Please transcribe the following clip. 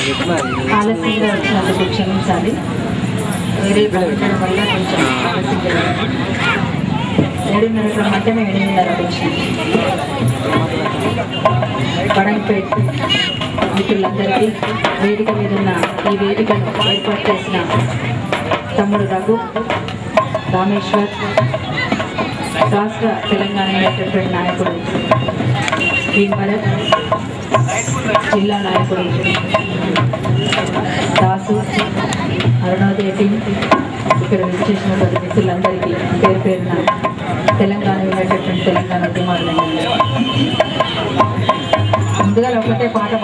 ఆలస్యంగా వచ్చినందుకు క్షమించాలి వేరే పని ఉండడం వల్ల కొంచెం ఆలస్యంగా జరిగింది. ఏడున్నర మధ్యమే ఎనిమిదిన్నరకు వచ్చింది వడంపేట్ మిత్రులందరికీ వేదిక మీద ఉన్న ఈ వేదికను ఏర్పాటు చేసిన తమ్ముడు రఘు రామేశ్వర్ రాష్ట్ర తెలంగాణ యునైటెడ్ నాయకుడు గ్రీన్ భరత్ జిల్లా నాయకుడు దాసు అరుణోదయ టీం ఇక్కడ విచ్చేసినటువంటి మిత్రులందరికీ పేరు పేరున తెలంగాణ యునైటెడ్ ఫ్రంట్ తెలంగాణ ఉద్యమాలు ముందుగా ఒకటే పాట